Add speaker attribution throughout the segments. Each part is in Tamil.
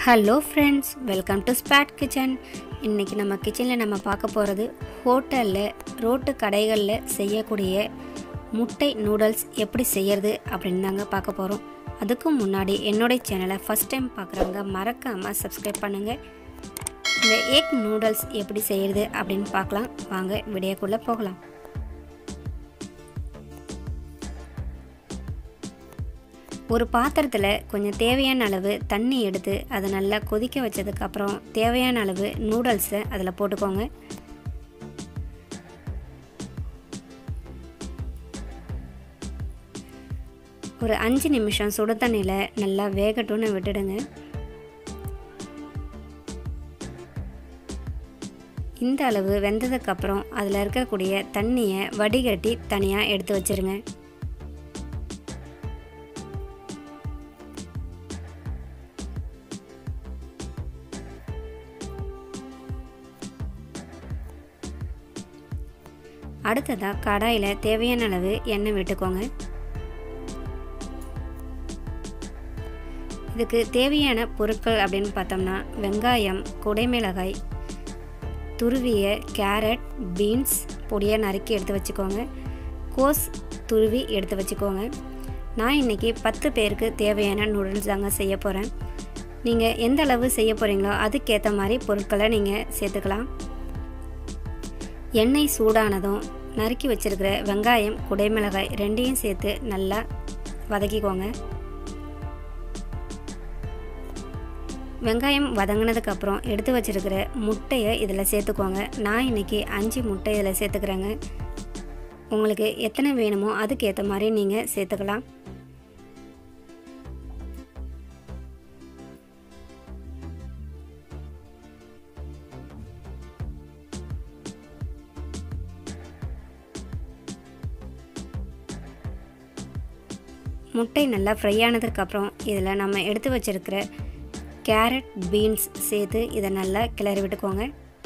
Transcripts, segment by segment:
Speaker 1: hello friends welcome to spot kitchen இன்றைக்கி நம்ம கிச்சனில் நம்ம பார்க்க போகிறது ஹோட்டலில் ரோட்டு கடைகளில் செய்யக்கூடிய முட்டை நூடுல்ஸ் எப்படி செய்யறது அப்படின்னு தாங்க பார்க்க போகிறோம் அதுக்கு முன்னாடி என்னுடைய சேனலை ஃபஸ்ட் டைம் பார்க்குறவங்க மறக்காமல் சப்ஸ்கிரைப் பண்ணுங்கள் இந்த எக் நூடுல்ஸ் எப்படி செய்கிறது அப்படின்னு பார்க்கலாம் வாங்க வீடியோக்குள்ளே போகலாம் ஒரு பாத்திரத்தில் கொஞ்சம் தேவையான அளவு தண்ணி எடுத்து அதை நல்லா கொதிக்க வச்சதுக்கப்புறம் தேவையான அளவு நூடுல்ஸை அதில் போட்டுக்கோங்க ஒரு அஞ்சு நிமிஷம் சுடு தண்ணியில் நல்லா வேகட்டும்னு விட்டுடுங்க இந்த அளவு வெந்ததுக்கப்புறம் அதில் இருக்கக்கூடிய தண்ணியை வடிகட்டி தனியாக எடுத்து வச்சுருங்க அடுத்ததாக கடாயில் தேவையான அளவு எண்ணெய் விட்டுக்கோங்க இதுக்கு தேவையான பொருட்கள் அப்படின்னு பார்த்தோம்னா வெங்காயம் குடைமிளகாய் துருவிய கேரட் பீன்ஸ் பொடியாக நறுக்கி எடுத்து வச்சுக்கோங்க கோஸ் துருவி எடுத்து வச்சுக்கோங்க நான் இன்றைக்கி பத்து பேருக்கு தேவையான நூடுல்ஸ் தாங்க செய்ய போகிறேன் நீங்கள் எந்த அளவு செய்ய போகிறீங்களோ அதுக்கேற்ற மாதிரி பொருட்களை நீங்கள் சேர்த்துக்கலாம் எண்ணெய் சூடானதும் நறுக்கி வச்சுருக்கிற வெங்காயம் குடைமிளகாய் ரெண்டையும் சேர்த்து நல்லா வதக்கிக்கோங்க வெங்காயம் வதங்கினதுக்கப்புறம் எடுத்து வச்சுருக்கிற முட்டையை இதில் சேர்த்துக்கோங்க நான் இன்றைக்கி அஞ்சு முட்டை இதில் சேர்த்துக்கிறேங்க உங்களுக்கு எத்தனை வேணுமோ அதுக்கேற்ற மாதிரி நீங்கள் சேர்த்துக்கலாம் முட்டை நல்லா ஃப்ரை ஆனதுக்கப்புறம் இதில் நம்ம எடுத்து வச்சுருக்கிற கேரட் பீன்ஸ் சேர்த்து இதை நல்லா கிளறி விட்டுக்கோங்க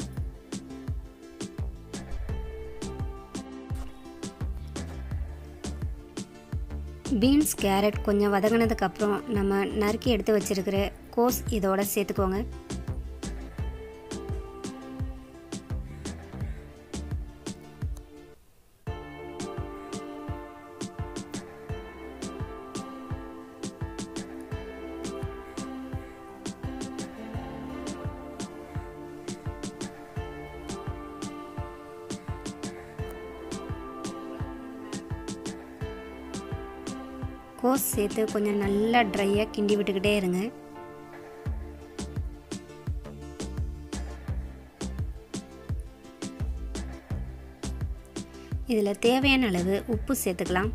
Speaker 1: பீன்ஸ் கேரட் கொஞ்சம் வதங்கினதுக்கப்புறம் நம்ம நறுக்கி எடுத்து வச்சுருக்கிற கோஸ் இதோட சேர்த்துக்கோங்க கோஸ் சேர்த்து கொஞ்சம் நல்லா ட்ரையாக கிண்டி விட்டுக்கிட்டே இருங்க இதில் தேவையான அளவு உப்பு சேர்த்துக்கலாம்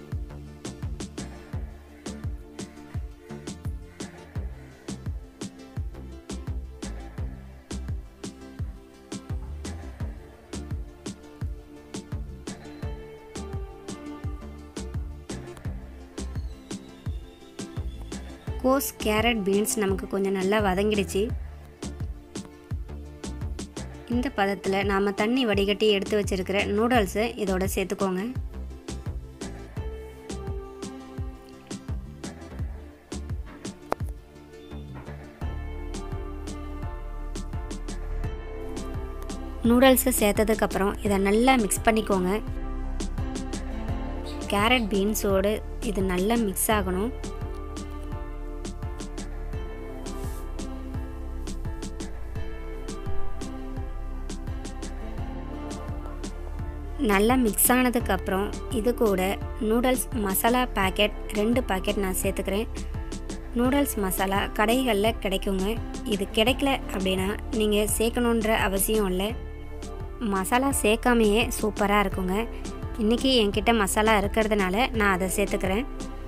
Speaker 1: கோஸ் கேரட் பீன்ஸ் நமக்கு கொஞ்சம் நல்லா வதங்கிடுச்சு இந்த பதத்தில் நாம் தண்ணி வடிகட்டி எடுத்து வச்சுருக்கிற நூடுல்ஸை இதோட சேர்த்துக்கோங்க நூடுல்ஸை சேர்த்ததுக்கப்புறம் இதை நல்லா மிக்ஸ் பண்ணிக்கோங்க கேரட் பீன்ஸோடு இது நல்லா மிக்ஸ் ஆகணும் நல்லா மிக்ஸ் ஆனதுக்கப்புறம் இது கூட நூடுல்ஸ் மசாலா பேக்கெட் ரெண்டு பேக்கெட் நான் சேர்த்துக்கிறேன் நூடுல்ஸ் மசாலா கடைகளில் கிடைக்குங்க இது கிடைக்கல அப்படின்னா நீங்கள் சேர்க்கணுன்ற அவசியம் இல்லை மசாலா சேர்க்காமையே சூப்பராக இருக்குங்க இன்றைக்கி என்கிட்ட மசாலா இருக்கிறதுனால நான் அதை சேர்த்துக்கிறேன்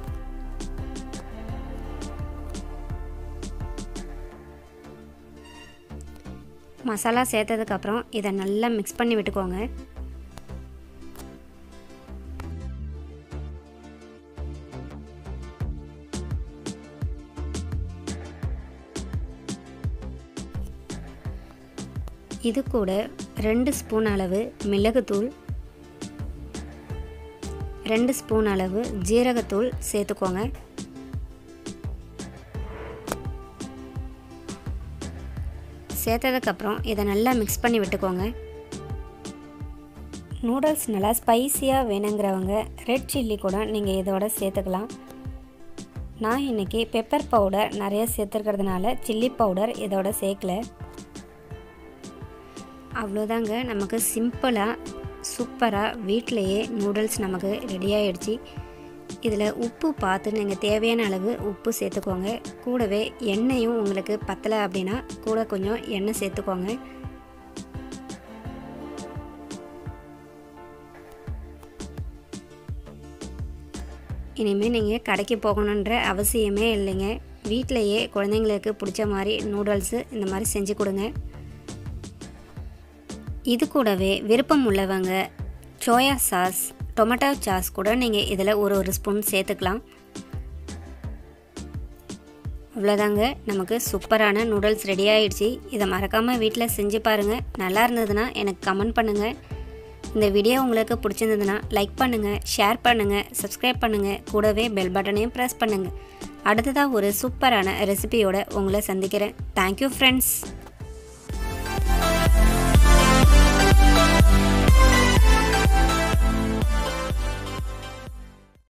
Speaker 1: மசாலா சேர்த்ததுக்கப்புறம் இதை நல்லா மிக்ஸ் பண்ணி விட்டுக்கோங்க இது கூட ரெண்டு ஸ்பூன் அளவு மிளகுத்தூள் ரெண்டு ஸ்பூன் அளவு ஜீரகத்தூள் சேர்த்துக்கோங்க சேர்த்ததுக்கப்புறம் இதை நல்லா மிக்ஸ் பண்ணி விட்டுக்கோங்க நூடுல்ஸ் நல்லா ஸ்பைஸியாக வேணுங்கிறவங்க ரெட் சில்லி கூட நீங்கள் இதோட சேர்த்துக்கலாம் நான் இன்றைக்கி பெப்பர் பவுடர் நிறைய சேர்த்துருக்கிறதுனால சில்லி பவுடர் இதோட சேர்க்கல அவ்வளோதாங்க நமக்கு சிம்பிளாக சூப்பராக வீட்டிலையே நூடுல்ஸ் நமக்கு ரெடி ஆகிடுச்சு இதில் உப்பு பார்த்து நீங்கள் தேவையான அளவு உப்பு சேர்த்துக்கோங்க கூடவே எண்ணெயும் உங்களுக்கு பத்தலை அப்படின்னா கூட கொஞ்சம் எண்ணெய் சேர்த்துக்கோங்க இனிமேல் நீங்கள் கடைக்கு போகணுன்ற அவசியமே இல்லைங்க வீட்டிலையே குழந்தைங்களுக்கு பிடிச்ச மாதிரி நூடுல்ஸு இந்த மாதிரி செஞ்சு கொடுங்க இது கூடவே விருப்பம் உள்ளவங்க சோயா சாஸ் டொமேட்டோ சாஸ் கூட நீங்கள் இதில் ஒரு ஒரு ஸ்பூன் சேர்த்துக்கலாம் அவ்வளோதாங்க நமக்கு சூப்பரான நூடுல்ஸ் ரெடி ஆகிடுச்சு இதை மறக்காமல் வீட்டில் செஞ்சு பாருங்கள் நல்லா இருந்ததுன்னா எனக்கு கமெண்ட் பண்ணுங்கள் இந்த வீடியோ உங்களுக்கு பிடிச்சிருந்ததுன்னா லைக் பண்ணுங்கள் ஷேர் பண்ணுங்கள் சப்ஸ்கிரைப் பண்ணுங்கள் கூடவே பெல் பட்டனையும் ப்ரெஸ் பண்ணுங்கள் அடுத்ததாக ஒரு சூப்பரான ரெசிபியோட உங்களை சந்திக்கிறேன் தேங்க்யூ ஃப்ரெண்ட்ஸ்